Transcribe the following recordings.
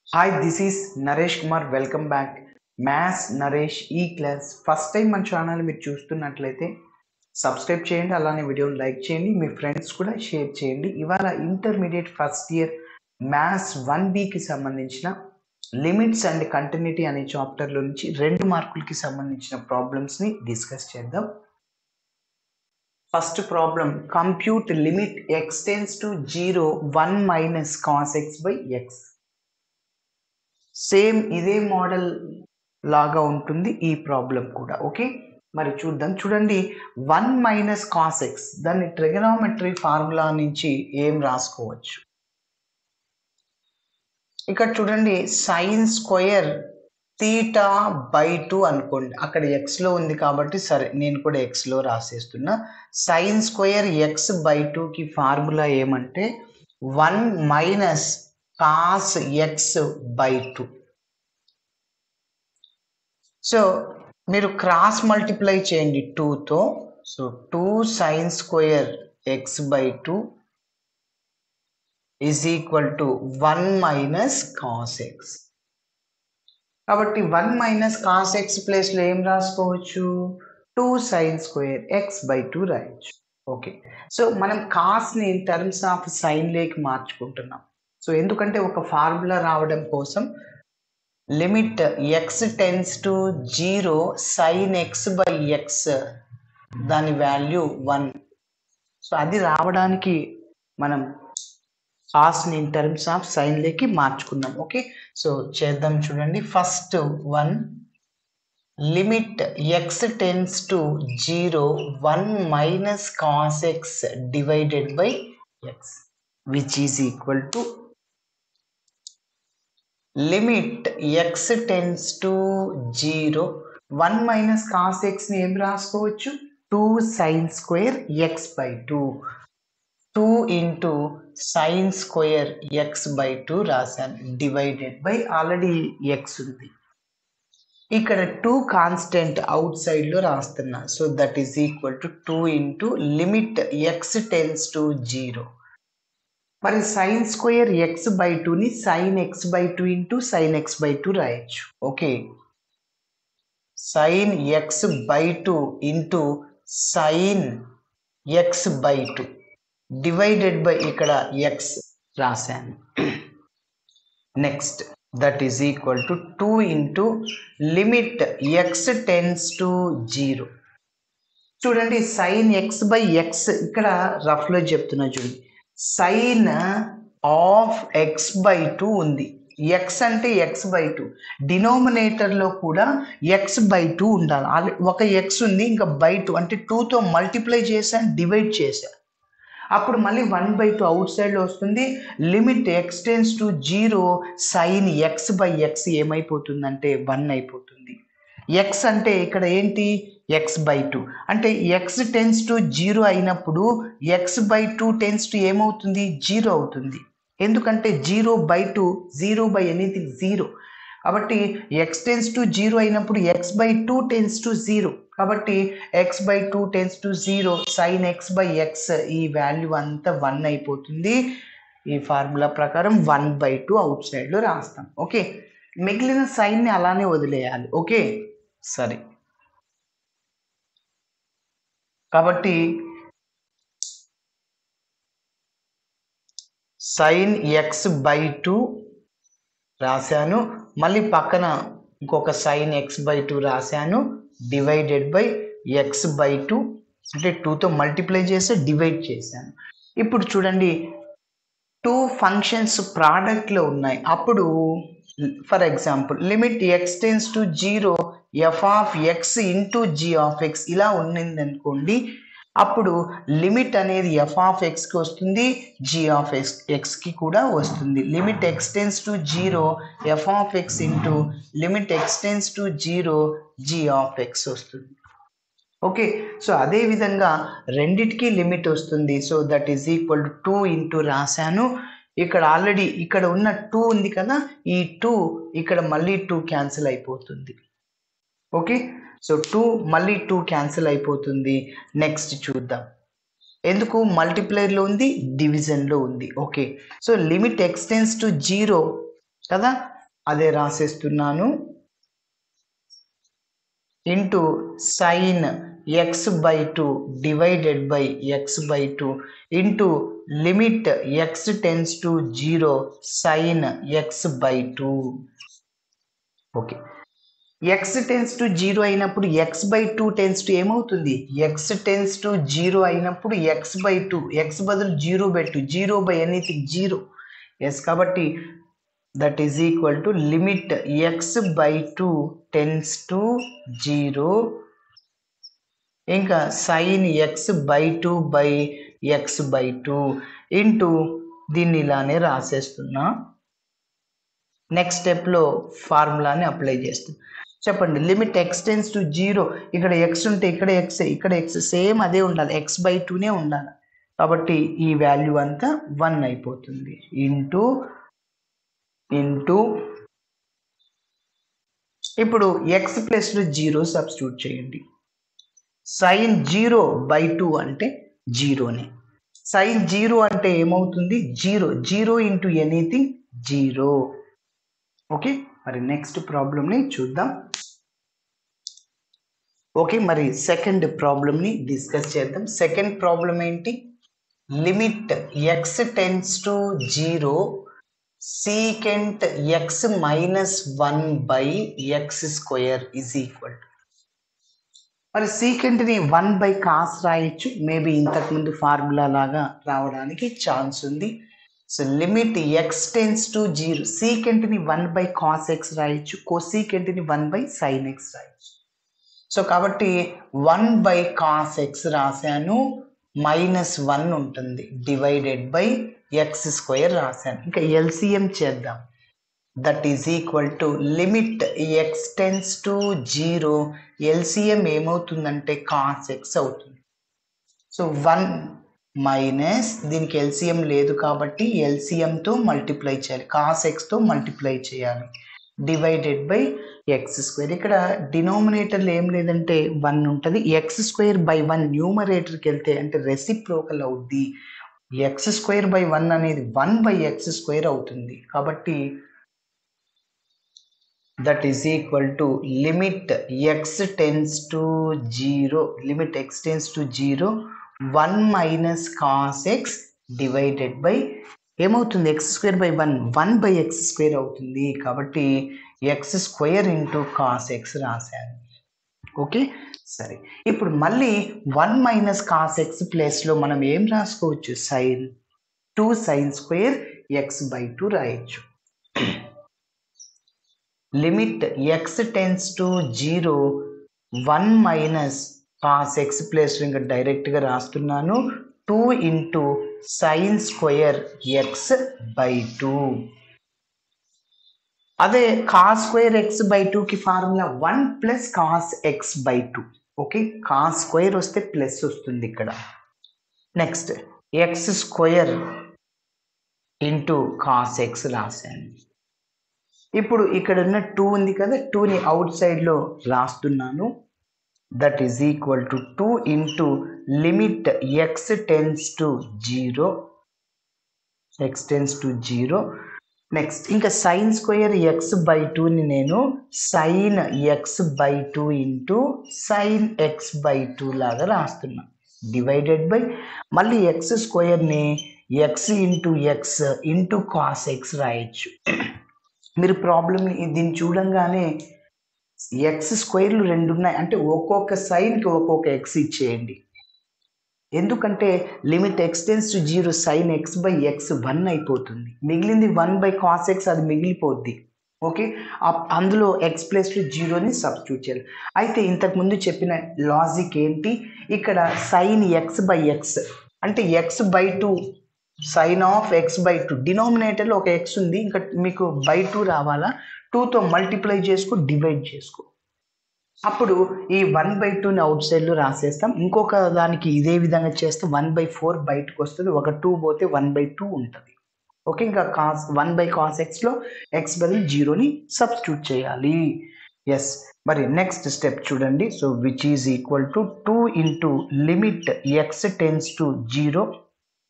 hi this is Naresh Kumar welcome back maths Naresh ఈ class first time మన channel మీరు చూస్తున్నట్లయితే సబ్స్క్రైబ్ చేయండి అలానే వీడియోని లైక్ చేయండి మీ ఫ్రెండ్స్ కూడా షేర్ చేయండి ఇవాళ intermediate first year maths one బికి సంబంధించిన లిమిట్స్ అండ్ కంటిన్యూటీ అనే చాప్టర్లో నుంచి రెండు మార్కులకి సంబంధించిన ప్రాబ్లమ్స్ని డిస్కస్ చేద్దాం first problem compute limit x tends to zero one minus cos x by x same ఇదే మోడల్ లాగా ఉంటుంది ఈ ప్రాబ్లం కూడా ఓకే మరి చూద్దాం చూడండి వన్ మైనస్ కాస్ ఎక్స్ దాన్ని ట్రిగనామెట్రీ ఫార్ములా నుంచి ఏం రాసుకోవచ్చు ఇక్కడ చూడండి sine square theta by two అనుకోండి అక్కడ ఎక్స్లో ఉంది కాబట్టి సరే నేను కూడా ఎక్స్లో రాసేస్తున్నా సైన్ స్క్వయర్ ఎక్స్ బై టూకి ఫార్ములా ఏమంటే one minus cos x by two so మీరు క్రాస్ మల్టిప్లై చేయండి టూతో so two sine square x by two is equal to one minus cos x కాబట్టి వన్ మైనస్ కాస్ ఎక్స్ ప్లేస్లో ఏం రాసుకోవచ్చు two sine square x by two రాయొచ్చు okay so మనం కాస్ని ఇన్ టర్మ్స్ ఆఫ్ సైన్ లేకి మార్చుకుంటున్నాం సో ఎందుకంటే ఒక ఫార్ములా రావడం కోసం limit x tends to zero sine x by x దాని వాల్యూ వన్ సో అది రావడానికి మనం కాస్ట్ని ఇన్ టర్మ్స్ ఆఫ్ సైన్లోకి మార్చుకున్నాం ఓకే సో చేద్దాం చూడండి first one limit x tends to zero one minus cos x divided by x which is equal to limit x tends to zero one minus cos ఎక్స్ని ఏం రాసుకోవచ్చు two sine square x by two two into sine square x by two రాశాను divided by already x ఉంది ఇక్కడ two constant out సైడ్లో రాస్తున్నా so that is equal to two into limit x tends to zero మరి sine square x by టూని sine x by two into sine x by two రాయొచ్చు okay sine x by two into sine x by two divided by ఇక్కడ x రాశాను next that is equal to two into limit x tends to zero చూడండి sine x by x ఇక్కడ రఫ్లో చెప్తున్నా చూడండి sine of x by two ఉంది x అంటే x by two డినోమినేటర్లో కూడా ఎక్స్ బై టూ ఉండాలి ఒక ఎక్స్ ఉంది ఇంకా బై టూ అంటే టూతో మల్టిప్లై చేశాను డివైడ్ చేశాను అప్పుడు మళ్ళీ వన్ బై టూ అవుట్ సైడ్లో వస్తుంది limit x tends to zero sine x by x ఏమైపోతుందంటే వన్ అయిపోతుంది ఎక్స్ అంటే ఇక్కడ ఏంటి ఎక్స్ బై టూ అంటే ఎక్స్ టెన్స్ టు జీరో అయినప్పుడు x by two tends to ఏమవుతుంది జీరో అవుతుంది ఎందుకంటే zero by two zero by anything zero కాబట్టి ఎక్స్ టెన్స్ టు జీరో అయినప్పుడు x by two tends to zero కాబట్టి x by two tends to zero sine x by x ఈ value అంతా one అయిపోతుంది ఈ ఫార్ములా ప్రకారం వన్ బై టూ అవుట్ సైడ్లో రాస్తాం ఓకే మిగిలిన సైన్ని అలానే వదిలేయాలి ఓకే సరే కాబట్టి సైన్ ఎక్స్ బై టూ రాశాను మళ్ళీ పక్కన ఇంకొక సైన్ ఎక్స్ బై టూ రాశాను divided by x by two అంటే టూతో మల్టిప్లై చేసి డివైడ్ చేశాను ఇప్పుడు చూడండి టూ ఫంక్షన్స్ ప్రోడక్ట్లో ఉన్నాయి అప్పుడు for example limit x tends to zero f of x into g of x ఇలా ఉన్నింది అనుకోండి అప్పుడు లిమిట్ అనేది ఎఫ్ ఆఫ్ ఎక్స్కి వస్తుంది జీ ఆఫ్ ఎక్స్ ఎక్స్కి కూడా వస్తుంది limit x tends to zero f of x into limit x tends to zero g of x వస్తుంది ఓకే సో అదే విధంగా రెండిటికి లిమిట్ వస్తుంది so that is equal to two into రాశాను ఇక్కడ ఆల్రెడీ ఇక్కడ ఉన్న టూ ఉంది కదా ఈ టూ ఇక్కడ మళ్ళీ టూ క్యాన్సిల్ అయిపోతుంది ఓకే సో టూ మళ్ళీ టూ క్యాన్సిల్ అయిపోతుంది నెక్స్ట్ చూద్దాం ఎందుకు మల్టిప్లైర్లో ఉంది డివిజన్లో ఉంది okay so limit x tends to zero కదా అదే రాసేస్తున్నాను into sine x by two divided by x by two into limit x tends to zero sine x by two okay x tends to zero అయినప్పుడు x by two tends to ఏమవుతుంది x tends to zero అయినప్పుడు x by two X బదులు zero పెట్టు zero by anything zero yes కాబట్టి that is equal to limit x by two tends to zero ఇంకా sine x by two by x by two into దీన్ని ఇలానే రాసేస్తున్నా next స్టెప్లో ఫార్ములాని apply చేస్తాం చెప్పండి limit x tends to zero ఇక్కడ ఎక్స్ ఉంటే ఇక్కడ ఎక్స్ ఇక్కడ ఎక్స్ సేమ్ అదే ఉండాలి ఎక్స్ బై టూనే ఉండాలి కాబట్టి ఈ వాల్యూ అంతా వన్ అయిపోతుంది ఇంటూ ఇంటూ ఇప్పుడు ఎక్స్ ప్లస్లో జీరో సబ్స్టిట్యూట్ చేయండి సైన్ జీరో బై టూ అంటే జీరోనే సైన్ జీరో అంటే ఏమవుతుంది zero zero into anything zero okay మరి నెక్స్ట్ ప్రాబ్లమ్ని చూద్దాం ఓకే మరి సెకండ్ ప్రాబ్లమ్ని డిస్కస్ చేద్దాం సెకండ్ ప్రాబ్లం ఏంటి limit x tends to zero secant x minus one by x square is equal మరి సీకెంట్ని వన్ బై కాస్ రాయొచ్చు మేబీ ఇంతకుముందు ఫార్ములా లాగా రావడానికి ఛాన్స్ ఉంది so limit x tends to zero సీకెంట్ని వన్ బై కాస్ ఎక్స్ రాయొచ్చు కోసీకెంట్ని వన్ బై సైన్ ఎక్స్ రాయొచ్చు సో కాబట్టి వన్ బై కాస్ ఎక్స్ రాశాను మైనస్ వన్ ఉంటుంది డివైడెడ్ బై ఎక్స్ స్క్వేర్ రాశాను ఇంకా ఎల్సిఎం చేద్దాం that is equal to limit x tends to zero LCM ఏమవుతుందంటే కాస్ ఎక్స్ అవుతుంది సో వన్ మైనస్ దీనికి ఎల్సిఎం లేదు కాబట్టి ఎల్సిఎంతో మల్టిప్లై చేయాలి కాస్ ఎక్స్తో మల్టిప్లై చేయాలి డివైడెడ్ బై ఎక్స్ స్క్వేర్ ఇక్కడ డినోమినేటర్లో ఏం లేదంటే వన్ ఉంటుంది ఎక్స్ స్క్వేర్ బై వన్ న్యూమరేటర్కి వెళ్తే అంటే రెసిప్రోకల్ అవుద్ది ఎక్స్ స్క్వేర్ బై వన్ అనేది వన్ బై ఎక్స్ స్క్వేర్ అవుతుంది కాబట్టి that is equal to limit x tends to zero limit x tends to zero one minus cos x divided by ఏమవుతుంది x square by one one by x square అవుతుంది కాబట్టి x square into cos x రాశాను okay సరే ఇప్పుడు మళ్ళీ one minus cos x ప్లేస్లో మనం ఏం రాసుకోవచ్చు sine two sine square x by two రాయొచ్చు limit x tends to zero one minus cos x ప్లేస్లో ఇంకా డైరెక్ట్గా రాస్తున్నాను two into sine square x by two అదే కాస్ స్క్వేర్ ఎక్స్ బై టూకి formula one plus cos x by two okay cos square వస్తే plus వస్తుంది ఇక్కడ next x square into cos x రాశాను ఇప్పుడు ఇక్కడ ఉన్న టూ ఉంది కదా టూని అవుట్ సైడ్లో రాస్తున్నాను that is equal to two into limit x tends to zero x tends to zero next ఇంకా సైన్ స్క్వేర్ ఎక్స్ బై టూని నేను sine x by two into sine x by two లాగా రాస్తున్నా డివైడెడ్ బై మళ్ళీ x స్క్వేర్ని x into x into cos x రాయొచ్చు మీరు problem దీన్ని చూడంగానే ఎక్స్ స్క్వేర్లు రెండు ఉన్నాయి అంటే ఒక్కొక్క సైన్కి ఒక్కొక్క ఎక్స్ ఇచ్చేయండి ఎందుకంటే limit x tends to zero sine x by x one అయిపోతుంది మిగిలింది వన్ బై కాస్ ఎక్స్ అది మిగిలిపోద్ది ఓకే అందులో ఎక్స్ ప్లస్ టు జీరోని సబ్స్టిట్యూట్ చేయాలి అయితే ఇంతకుముందు చెప్పిన లాజిక్ ఏంటి ఇక్కడ సైన్ ఎక్స్ బై ఎక్స్ అంటే x by two sine of x by two డినామినేటర్లో ఒక ఎక్స్ ఉంది ఇంకా మీకు బై టూ రావాలా టూతో మల్టిప్లై చేసుకో డివైడ్ చేసుకో అప్పుడు ఈ వన్ బై టూని అవుట్ సైడ్లో రాసేస్తాం ఇంకొక దానికి ఇదే విధంగా చేస్తే వన్ బై ఫోర్ బయటకు వస్తుంది ఒక టూ పోతే వన్ బై టూ ఉంటుంది ఓకే ఇంకా కాస్ వన్ బై కాస్ ఎక్స్లో ఎక్స్ బదులు జీరోని సబ్స్టిట్యూట్ చేయాలి ఎస్ మరి నెక్స్ట్ స్టెప్ చూడండి so which is equal to two into limit x tends to zero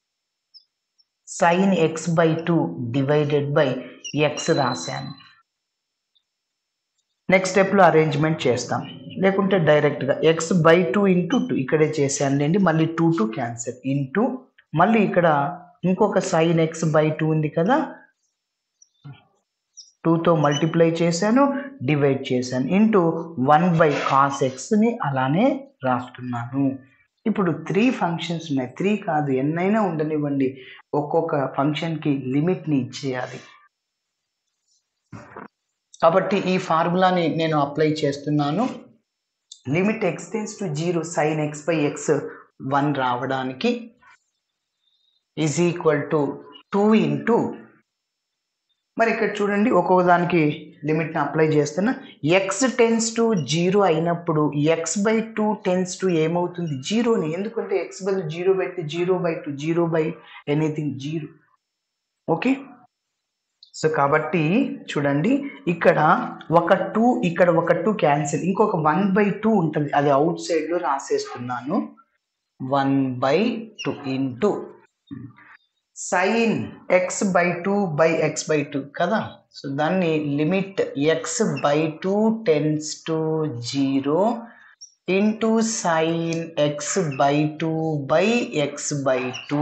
sine x by two divided by x రాశాను next స్టెప్లో అరేంజ్మెంట్ చేస్తాం లేకుంటే డైరెక్ట్గా x by two into two ఇక్కడే చేశానులేండి మళ్ళీ టూ టూ క్యాన్సల్ ఇంటూ మళ్ళీ ఇక్కడ ఇంకొక సైన్ ఎక్స్ బై టూ ఉంది కదా టూతో మల్టిప్లై చేశాను డివైడ్ చేశాను ఇంటూ వన్ బై కాస్ ఎక్స్ని అలానే రాస్తున్నాను ఇప్పుడు త్రీ ఫంక్షన్స్ ఉన్నాయి త్రీ కాదు ఎన్నైనా ఉండనివ్వండి ఒక్కొక్క ఫంక్షన్కి లిమిట్ని ఇచ్చేయాలి కాబట్టి ఈ ఫార్ములాని నేను అప్లై చేస్తున్నాను limit x tends to zero sine x by x one రావడానికి is equal to two into మరి ఇక్కడ చూడండి ఒక్కొక్క దానికి లిమిట్ని అప్లై చేస్తున్నా ఎక్స్ టెన్స్ టు జీరో అయినప్పుడు x by two tends to ఏమవుతుంది జీరోని ఎందుకంటే ఎక్స్ బై జీరో పెడితే zero by two zero by anything zero okay so కాబట్టి చూడండి ఇక్కడ ఒక టూ ఇక్కడ ఒక టూ క్యాన్సిల్ ఇంకొక వన్ బై టూ ఉంటుంది అది అవుట్ సైడ్లో రాసేస్తున్నాను one by two into sine x by two by x by two కదా సో దాన్ని limit x by two tends to zero into sine x by two by x by two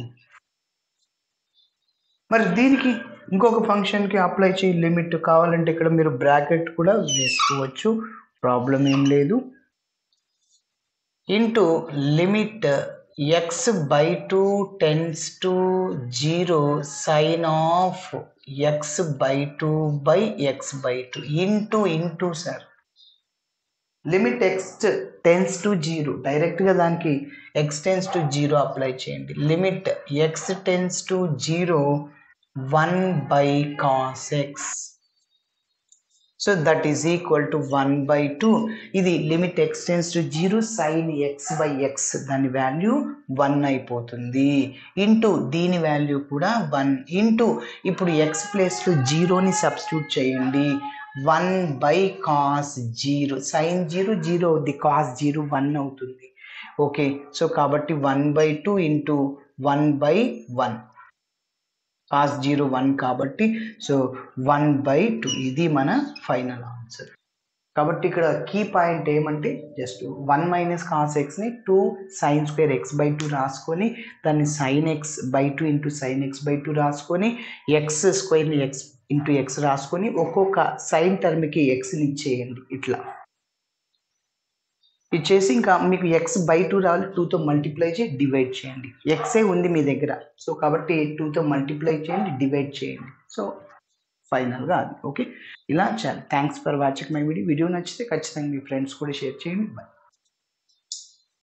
మరి దీనికి ఇంకొక ఫంక్షన్కి apply చేయి limit కావాలంటే ఇక్కడ మీరు బ్రాకెట్ కూడా వేసుకోవచ్చు ప్రాబ్లం ఏం లేదు into limit x by two tends to zero sine of x by two by x by two into into sir limit x tends to zero డైరెక్ట్గా దానికి x tends to zero apply చేయండి limit x tends to zero one by cos x so that is equal to one by two ఇది limit x tends to zero sine x by x దాని value one అయిపోతుంది into దీని value కూడా one into ఇప్పుడు x ప్లేస్లో జీరోని substitute చేయండి one by cos zero sine zero zero అవుద్ది కాస్ జీరో వన్ అవుతుంది ఓకే సో కాబట్టి one by two into one by one cos zero one కాబట్టి సో వన్ బై టూ ఇది మన ఫైనల్ ఆన్సర్ కాబట్టి ఇక్కడ కీ పాయింట్ ఏమంటే జస్ట్ వన్ మైనస్ కాస్ ఎక్స్ని two sine square x by two రాసుకొని దాన్ని sine x by two into sine x by two రాసుకొని ఎక్స్ స్క్వేర్ని ఎక్స్ ఇంటూ ఎక్స్ రాసుకొని ఒక్కొక్క సైన్ టర్మ్కి ఎక్స్ని ఇచ్చేయండి ఇట్లా ఇచ్చేసి ఇంకా మీకు ఎక్స్ బై టూ రావాలి టూతో మల్టిప్లై చేసి డివైడ్ చేయండి ఎక్సే ఉంది మీ దగ్గర సో కాబట్టి టూతో మల్టిప్లై చేయండి డివైడ్ చేయండి సో ఫైనల్గా అది ఓకే ఇలా చాలు thanks for watching my video video నచ్చితే ఖచ్చితంగా మీ ఫ్రెండ్స్ కూడా షేర్ చేయండి బాయ్